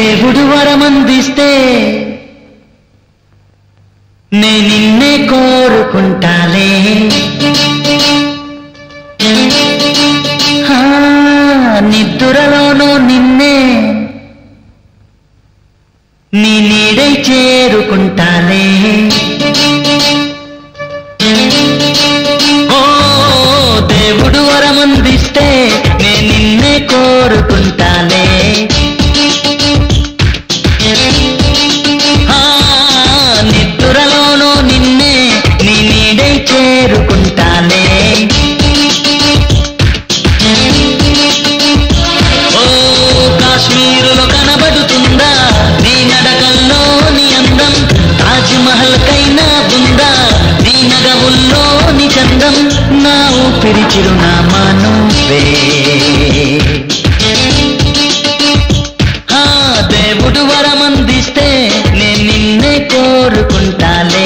దేవుడు వరమందిస్తే నే నిన్నే కోరుకుంటాలే ఆ, నిద్రలోనూ నిన్నే నీ నీడై చేరుకుంటాలే ఓ దేవుడు వరమందిస్తే నే నిన్నే కోరుకుంటాలే ఆ, నిద్రలోనూ నిన్నే నీ నీడై చేరుకుంటాలే ఓ కాశ్మీరులో కనబడుతుందా నీ నడకల్లో నీ అందం తాజ్ మహల్ కైనా ఉందా నీ నగవుల్లో నీ చందం నా ఊపిరి చిరునామా నువ్వే ఆ, దేవుడు వరమందిస్తే నేను నిన్నే కోరుకుంటాలే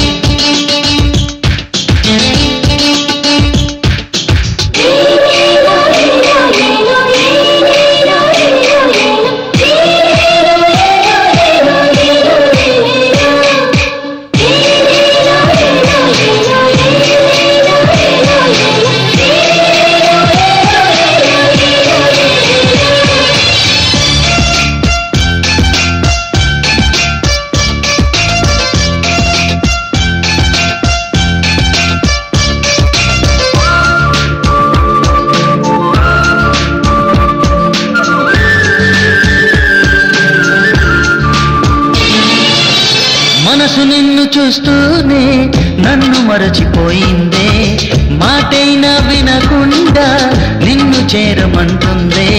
మనసు నిన్ను చూస్తూనే నన్ను మరచిపోయిందే మాటైనా వినకుండా నిన్ను చేరమంటుందే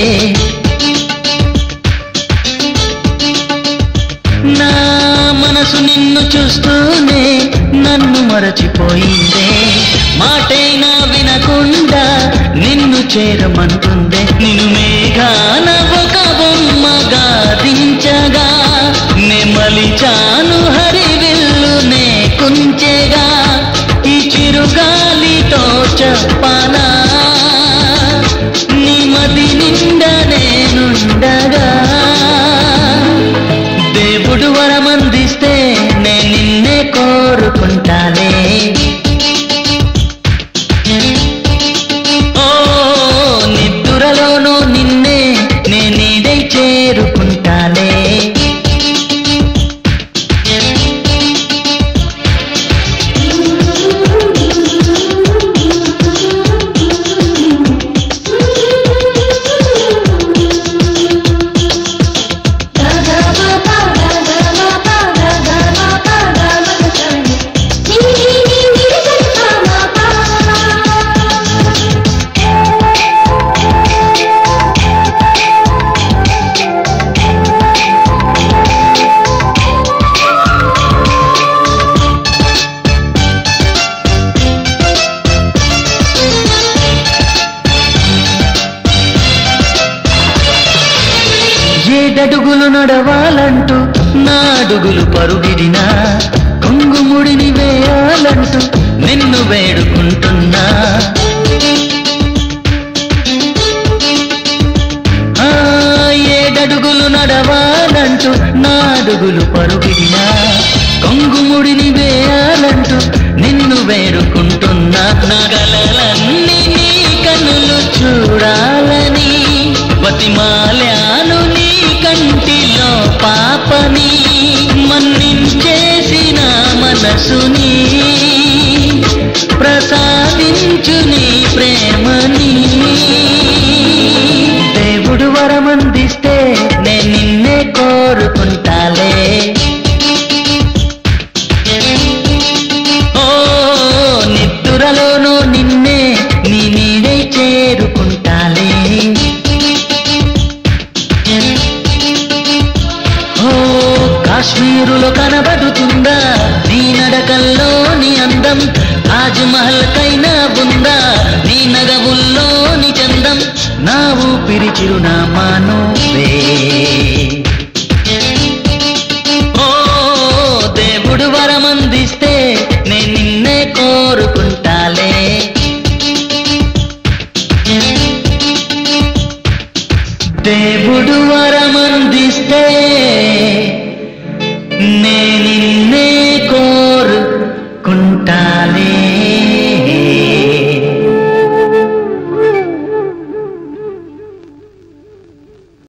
నా మనసు నిన్ను చూస్తూనే నన్ను మరచిపోయిందే మాటైనా వినకుండా నిన్ను చేరమంటుందే నిన్ను మేఘాన ఒక బొమ్మగా దించగా నెమలిచాను హరివిల్లు నే కుంచెగా ఈ చిరుగాలితో చెప్పనా నీ మది నిండా నేనుండగా దేవుడు వరమందిస్తే నే నిన్నే కోరుకుంటాలే ఓ నిద్రలోనూ నిన్నే నే నీడై చేరుకుంటాలే ఏడడుగులు నడవాలంటూ నా అడుగులు పరుగిడినా కొంగుముడిని వేయాలంటూ నిన్ను వేడుకుంటున్నా ఆ, ఏడడుగులు నడవాలంటూ నా అడుగులు పరుగిడినా కొంగుముడిని వేయాలంటూ నిన్ను వేడుకుంటున్నా నగలన్నీ నీ కనులు చూడాలని బతిమాలాను నీ కంటిలో పాపని మన్నించేసిన మనసుని ప్రసాదించు నీ ప్రేమని దేవుడు వరమందిస్తే నే నిన్నే కోరుకుంటాలే ఓ నిద్రలోనూ నిన్నే నీ నీడై చేరుకుంటాలే ఓ కాశ్మీరులో కనబడుతుందా నీ నడకల్లో నీ అందం తాజ్ మహల్ కైనా ఉందా నీ నగవుల్లో నీ చందం నా ఊపిరి చిరునామా నువ్వే ఓ దేవుడు వరమందిస్తే నే నిన్నే కోరుకుంటాలే దేవుడు వరమందిస్తే